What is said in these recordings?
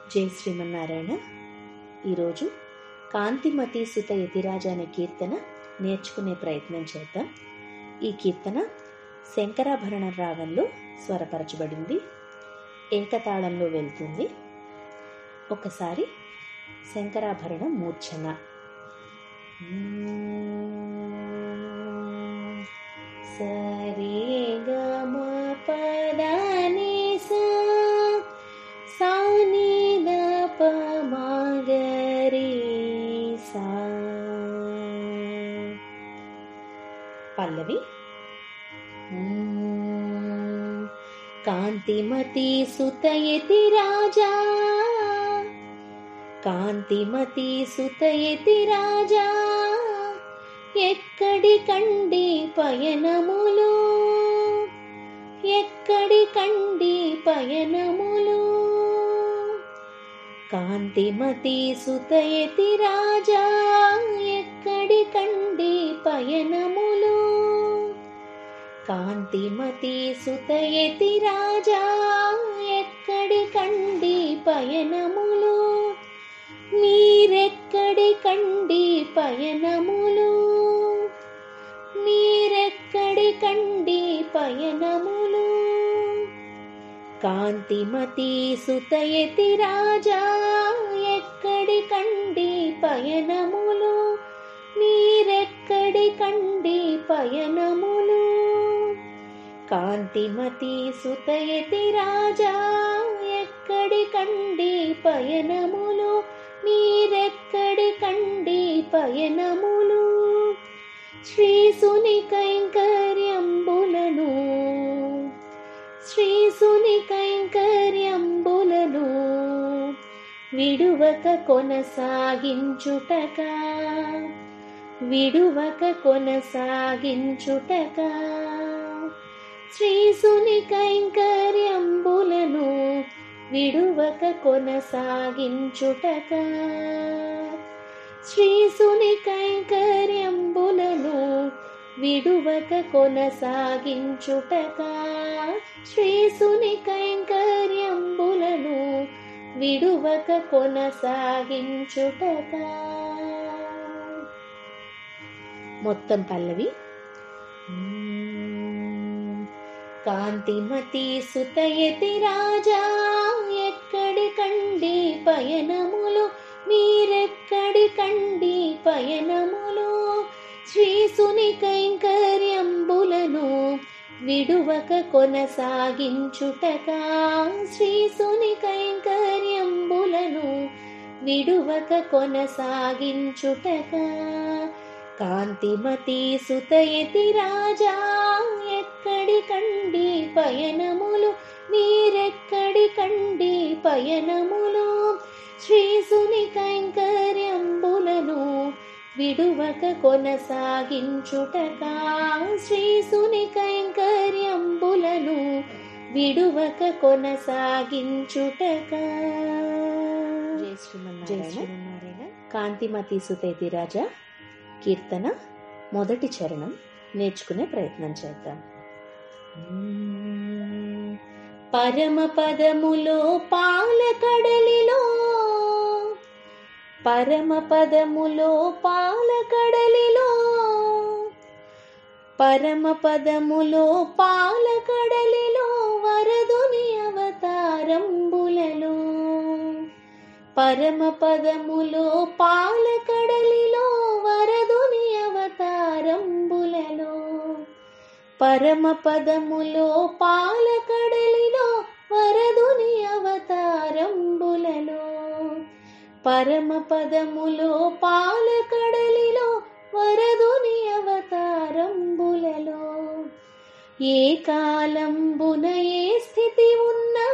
జై శ్రీమన్నారాయణ ఈరోజు కాంతిమతి సుత యతిరాజ అనే కీర్తన నేర్చుకునే ప్రయత్నం చేద్దాం ఈ కీర్తన శంకరాభరణ రాగంలో స్వరపరచబడింది ఏకతాళంలో వెళ్తుంది ఒకసారి శంకరాభరణ మూర్ఛన సరే గమ పదని సాని ప మగరి సా పల్లవి కాంతిమతి సుతయతి రాజా కాంతిమతి సుతయతి రాజా ఎక్కడి కండి పయనములు ఎక్కడి కండి పయనములు కాంతిమతి సుతయతి రాజా ఎక్కడి కండి పయనములు కాంతిమతి సుతయతి రాజా ఎక్కడి కండి పయనములు మీరెక్కడి కండి పయనములు మీరెక్కడి కండి పయనములు కాంతిమతి సుతయతి రాజా ఎక్కడి కండి పయనములు మీరెక్కడి కండి పయనములు కాంతిమతి సుతయతి రాజా ఎక్కడి కండి పయనములు మీరెక్కడి కండి పయనములు శ్రీసుని కైంకర్యంబులను శ్రీసుని కైంకర్యంబులను విడువక కొనసాగించుటక విడువక కొనసాగించుటక శ్రీసుని కైంకర్యంబులను విడువక కొనసాగించుటక శ్రీసుని కైంకర్యంబులను విడువక కొనసాగించుటక శ్రీసుని కైంకర్యంబులను విడువక కొనసాగించుటక మొత్తం పల్లవి కాంతిమతి సుతయతి రాజా ఎక్కడి కండి పయనములు మీరెక్కడి కండి పయనములు శ్రీసుని కైంకర్యంబులను విడువక కొనసాగించుటక శ్రీసుని కైంకర్యంబులను విడువక కొనసాగించుటక కాంతిమతి సుతయతి రాజా ఎక్కడి కండి పయనములు మీరెక్కడి కండి పయనములు శ్రీసుని కైంకర్యంబులను విడువక కొనసాగించుటక శ్రీసుని కైంకర్యంబులను విడువక కొనసాగించుటక జై శ్రీమన్నారాయణ కాంతిమతి సుతేతి రాజా కీర్తన మొదటి చరణం నేర్చుకునే ప్రయత్నం చేద్దాం పరమ పదములో పాలకడలిలో పరమ పదములో పాలకడలిలో పరమ పదములో పాలకడలిలో వరదుని అవతారంబులలో పరమ పదములో పాలకడలిలో వరదుని అవతారంబులలో పరమ పదములో పాలకడలిలో వరదుని అవతారంబులలో పరమ పదములో పాలకడలిలో వరదుని అవతారంబులలో ఏ కాలంబున ఏ స్థితి ఉన్నా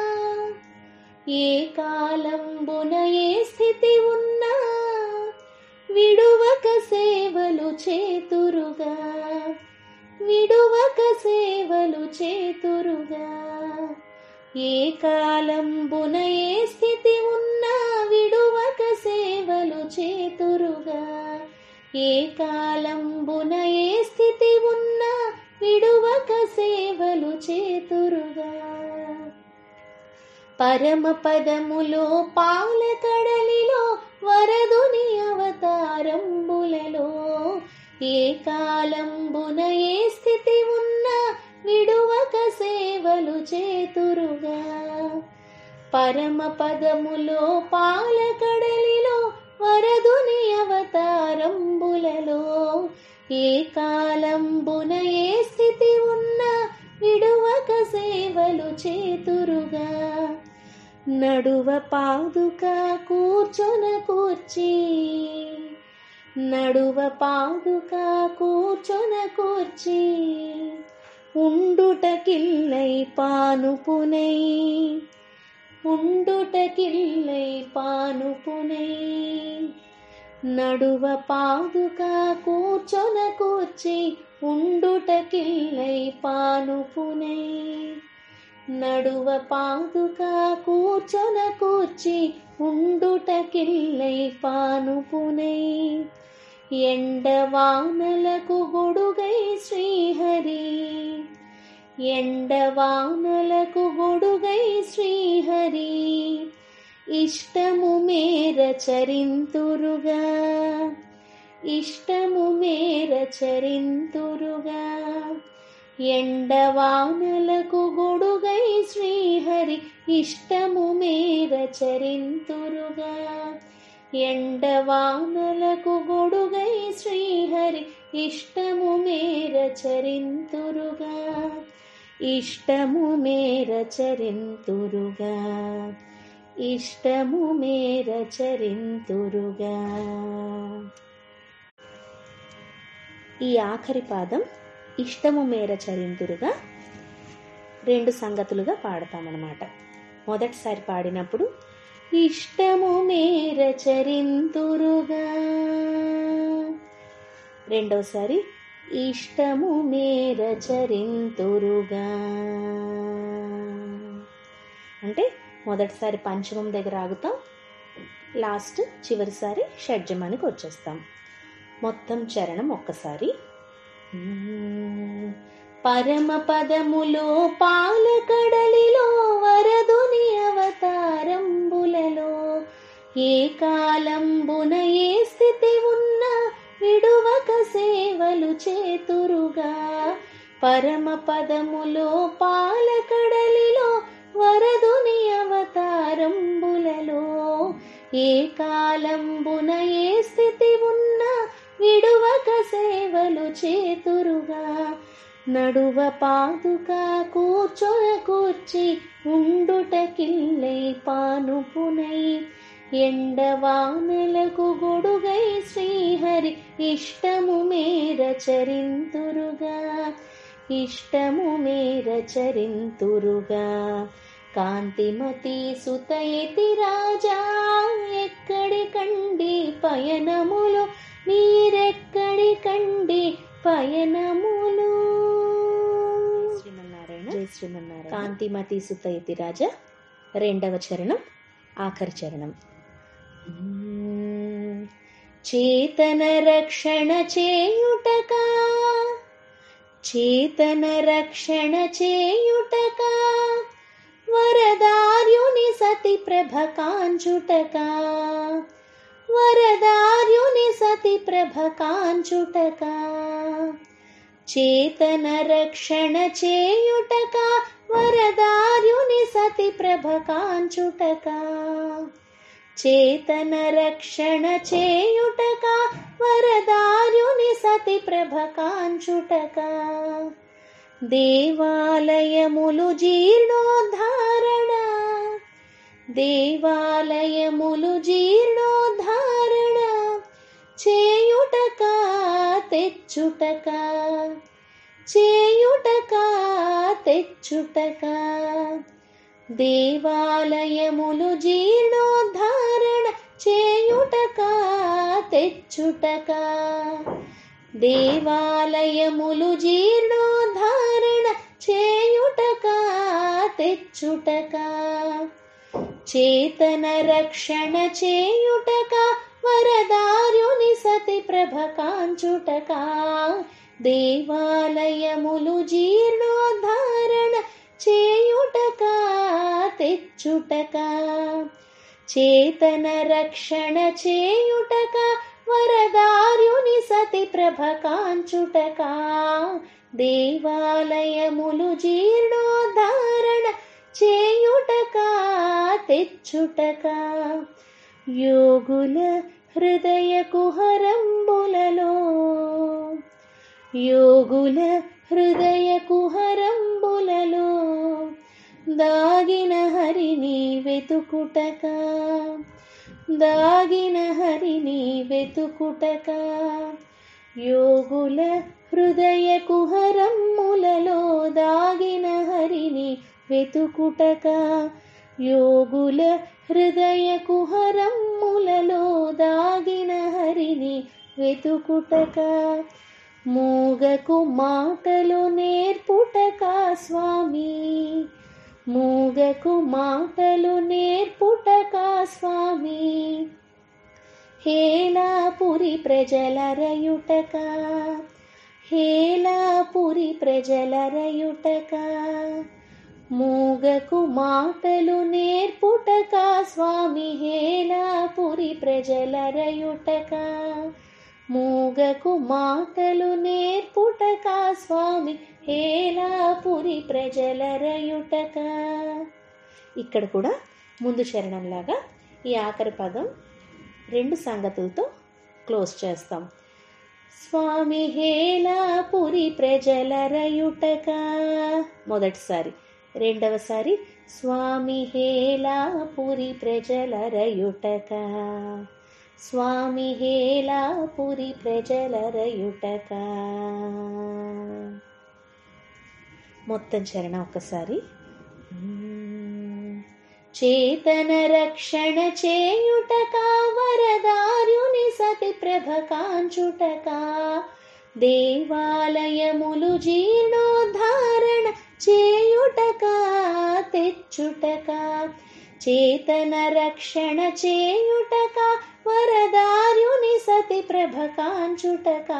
ఏ కాలంబున ఏ స్థితి ఉన్నా విడువక సేవలు చేతురుగా విడువక సేవలు చేతురుగా ఏ కాలంబున ఏ స్థితి ఉన్నా విడువక సేవలు చేతురుగా ఏ కాలంబున ఏ స్థితి ఉన్నా విడువక సేవలు చేతురుగా పరమ పదములో పాలకడలిలో వరదుని అవతారంబులలో ఏ కాలంబున ఏ స్థితి ఉన్నా విడువక సేవలు చేతురుగా పరమ పదములో పాలకడలిలో వరదుని అవతారంబులలో ఏ కాలంబున ఏ స్థితి ఉన్నా విడువక సేవలు చేతురుగా నడువ పాదుక కూర్చొన కూర్చి నడువ పాదుక కూర్చొన కూర్చి ఉండుటకిల్లై పానుపునై ఉండుటకిల్లై పానుపునై నడువ పాదుక కూర్చొన కూర్చి ఉండుటకిల్లై పానుపునై నడువ పాదుక కూర్చొన కూర్చి ఉండుటకిల్లై పానుపునై ఎండవానలకు గొడుగై శ్రీహరి ఎండవానలకు గొడుగై శ్రీహరి ఇష్టము మేర చరింతురుగా ఇష్టము మేర చరింతురుగా ఎండవానలకు గొడుగై శ్రీహరి ఇష్టము మేర చరింతురుగా ఎండవానలకు గొడుగై శ్రీహరి ఇష్టము మేర చరింతురుగా ఇష్టము మేర చరింతురుగా ఇష్టము మేర చరింతురుగా ఈ ఆఖరి పాదం ఇష్టము మేర చరింతురుగా రెండు సంగతులుగా పాడతామన్నమాట మొదటిసారి పాడినప్పుడు ఇష్టము మేర చరింతురుగా రెండోసారి ఇష్టము మేర చరింతురుగా అంటే మొదటిసారి పంచమం దగ్గర ఆగుతాం లాస్ట్ చివరిసారి షడ్జమానికి వచ్చేస్తాం మొత్తం చరణం ఒక్కసారి పరమ పదములో పాలకడలిలో వరదుని అవతారంబులలో ఏ కాలంబున ఏ స్థితి ఉన్నా విడువక సేవలు చేతురుగా పరమ పదములో పాలకడలిలో వరదుని అవతారంబులలో ఏ కాలంబున ఏ స్థితి ఉన్నా విడువక సేవలు చేతురుగా నడువ పాదుక కూర్చొన కూర్చి ఉండుటకిల్లై పానుపునై ఎండవానలకు గొడుగై శ్రీహరి ఇష్టము మేర చరింతురుగా ఇష్టము మేర చరింతురుగా కాంతిమతి సుతయతి రాజా ఎక్కడి కండి పయనములు మీరెక్కడి కండి పయనములు శ్రీమన్నారాయణ జై శ్రీమన్నారాయణ కాంతిమతి సుతయతి రాజా రెండవ చరణం ఆఖరి చరణం చేతన రక్షణ చేయుటకా చేతన రక్షణ చేయుటకా వరదార్యుని సతి ప్రభ కాంచుటకా వరదార్యుని సతి ప్రభ కాంచుటకా చేతన రక్షణ చేయుటకా వరదార్యుని సతి ప్రభ కాంచుటకా చేతన రక్షణ చేయుటకా వరదార్యుని సతి ప్రభ కాంచుటకా దేవాలయములు జీర్ణోద్ధారణ దేవాలయములు జీర్ణోద్ధారణ చేయుటకా తెచ్చుటకా చేయుటకా తెచ్చుటకా దేవాలయములు జీర్ణోద్ధారణ చేయుటకా తెచ్చుటకా దేవాలయములు జీర్ణోద్ధారణ చేయుటకా తెచ్చుటకా చేతన రక్షణ చేయుటకా వరదార్యుని సతి ప్రభ కాంచుటకా దేవాలయములు జీర్ణోద్ధారణ చేయుటక తెచ్చుటక చేతన రక్షణ చేయుటక వరదార్యుని సతి ప్రభ కాంచుటక దేవాలయములు జీర్ణోద్ధారణ చేయుటక తెచ్చుటక యోగుల హృదయ కుహరంబులలో యోగుల హృదయ కుహరంబులలో దాగిన హరిని వెతుకుటక దాగిన హరిని వెతుకుటక యోగుల హృదయ కుహరమ్ములలో దాగిన హరిని వెతుకుటక యోగుల హృదయ కుహరమ్ములలో దాగిన హరిని వెతుకుటక మూగకు మాటలు నేర్పుటక స్వామి మూగకు మాటలు నేర్పుటక స్వామి హేలాపురి ప్రజలరయుటక హేలాపురి ప్రజలరయుటక మూగకు మాటలు నేర్పుటక స్వామి హేలాపురి ప్రజలరయుటక మూగకు మాటలు నేర్పుటక స్వామి హేలాపురి ప్రజలరయుటక ఇక్కడ కూడా ముందు చరణంలాగా ఈ ఆఖరి పదం రెండు సంగతులతో క్లోజ్ చేస్తాం స్వామి హేలాపురి ప్రజలరయుటక మొదటిసారి రెండవసారి స్వామి హేలాపురి ప్రజలరయుటక స్వామి హేలాపురి ప్రజలరయుటక మొత్తం చరణం ఒక్కసారి చేతన రక్షణ చేయుటక వరదార్యుని సతి ప్రభ కాంచుటక దేవాలయములు జీర్ణోద్ధారణ చేయుటక తెచ్చుటక చేతన రక్షణ చేయుటక వరదార్యుని సతి ప్రభ కాంచుటక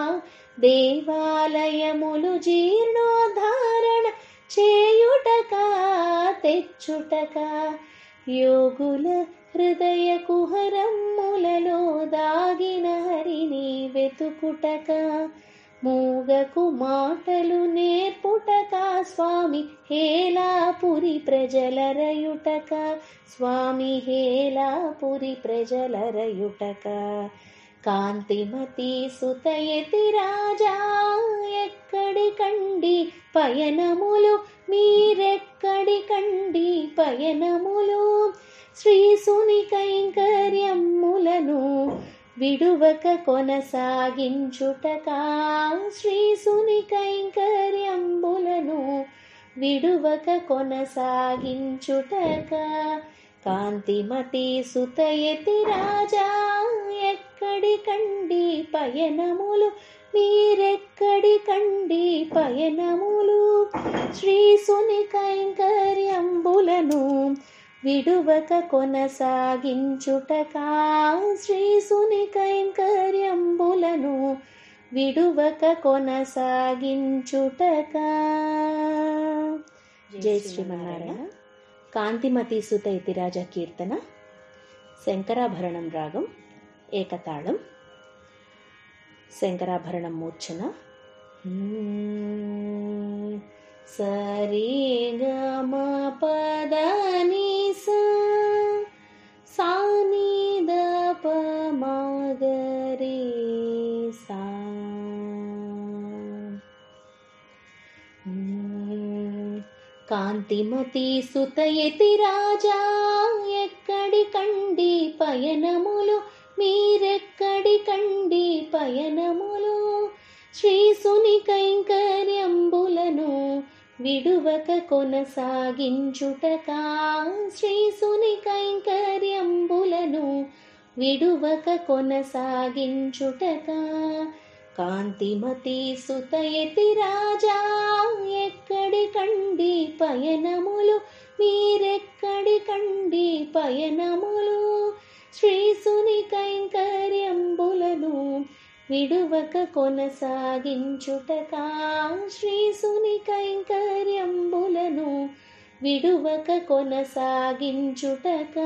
దేవాలయములు జీర్ణోద్ధారణ చేయుటక తెచ్చుటక యోగుల హృదయ కుహరమ్ములలో దాగిన హరిని వెతుకుటక మూగకు మాటలు నేర్పుటక స్వామి హేలాపురి ప్రజలరయుటక స్వామి హేలాపురి ప్రజలరయుటక కాంతిమతి సుతయతి రాజా ఎక్కడి కండి పయనములు మీరెక్కడి కండి పయనములు శ్రీసుని కైంకర్యములను విడువక కొనసాగించుటక శ్రీసుని కైంకర్యంబులను విడువక కొనసాగించుటక కాంతిమతి సుతయతి రాజా ఎక్కడి కండి పయనములు మీరెక్కడి కండి పయనములు శ్రీసుని కైంకర్యంబులను విడువక కొనసాగించుటక శ్రీసుని కైంకర్యంబులను విడువక కొనసాగించుటక జై శ్రీమన్నారాయణ కాంతిమతి సుత ఇతిరాజ కీర్తన శంకరాభరణం రాగం ఏకతాళం శంకరాభరణం మూర్ఛన సరి గమ పదని సాని దప మగరి సా కాంతిమతి సుతయతి రాజా ఎక్కడి కండి పయనములు మీరెక్కడి కండి పయనములు శ్రీసుని కైంకర్యంబులను విడువక కొనసాగించుటక శ్రీసుని కైంకర్యంబులను విడువక కొనసాగించుటక కాంతిమతి సుతయతి రాజా ఎక్కడి కండి పయనములు మీరెక్కడి కండి పయనములు శ్రీసుని కైంకర్యంబులను విడువక కొనసాగించుటకా శ్రీసుని కైంకర్యంబులను విడువక కొనసాగించుటకా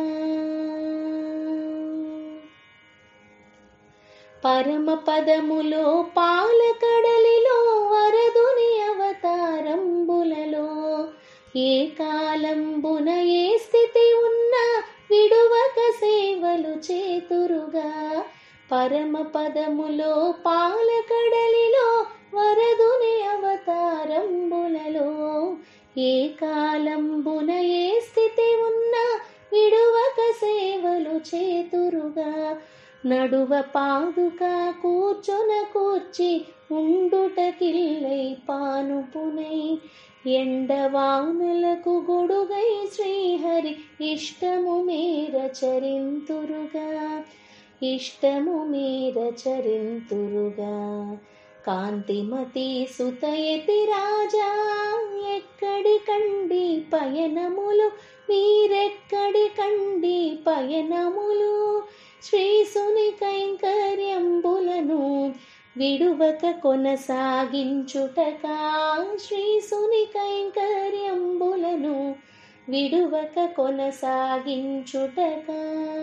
పరమ పదములో పాలకడలిలో వరదుని అవతారంబులలో ఏ కాలంబున ఏ స్థితి ఉన్నా విడువక సేవలు చేతురుగా పరమ పదములో పాలకడలిలో వరదుని అవతారంబులలో ఏ కాలంబున ఏ స్థితి ఉన్నా విడువక సేవలు చేతురుగా నడువ పాదుక కూర్చొన కూర్చి ఉండుటకిల్లై పానుపునై ఎండవానలకు గొడుగై శ్రీహరి ఇష్టము మేర చరింతురుగా ఇష్టము మేర చరింతురుగా కాంతిమతి సుతయతి రాజా ఎక్కడి కండి పయనములు మీరెక్కడి కండి పయనములు శ్రీసుని కైంకర్యంబులను విడువక కొనసాగించుటకా శ్రీసుని కైంకర్యంబులను విడువక కొనసాగించుటకా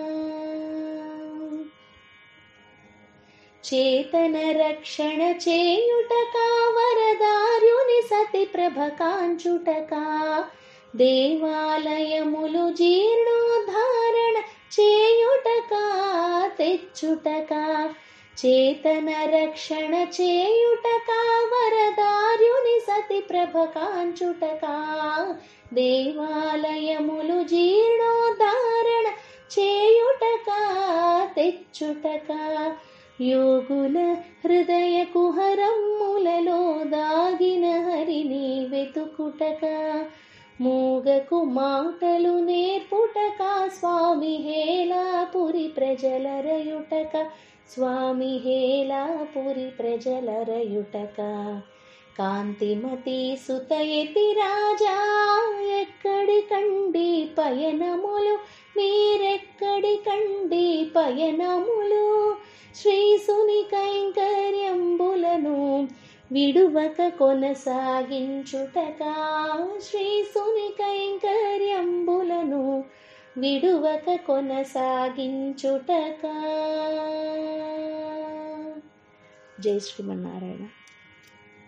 చేతన రక్షణ చేయుటకా వరదార్యుని సతి ప్రభ కాంచుటకా దేవాలయములు జీర్ణోద్ధారణ చేయుటకా తెచ్చుటకా చేతన రక్షణ చేయుటకా వరదార్యుని సతి ప్రభ కాంచుటకా దేవాలయములు జీర్ణోద్ధారణ చేయుటకా తెచ్చుటకా యోగుల హృదయ కుహరమ్ములలో దాగిన హరిని వెతుకుటక మూగకు మాటలు నేర్పుటక స్వామి హేలాపురి ప్రజలరయుటక స్వామి హేలాపురి ప్రజలరయుటక కాంతిమతి సుతయతి రాజా ఎక్కడి కండి పయనములు మీరెక్కడి కండి పయనములు శ్రీసుని కైంకర్యంబులను విడువక కొనసాగించుటకా శ్రీసుని కైంకర్యంబులను విడువక కొనసాగించుటకా జై శ్రీమన్నారాయణ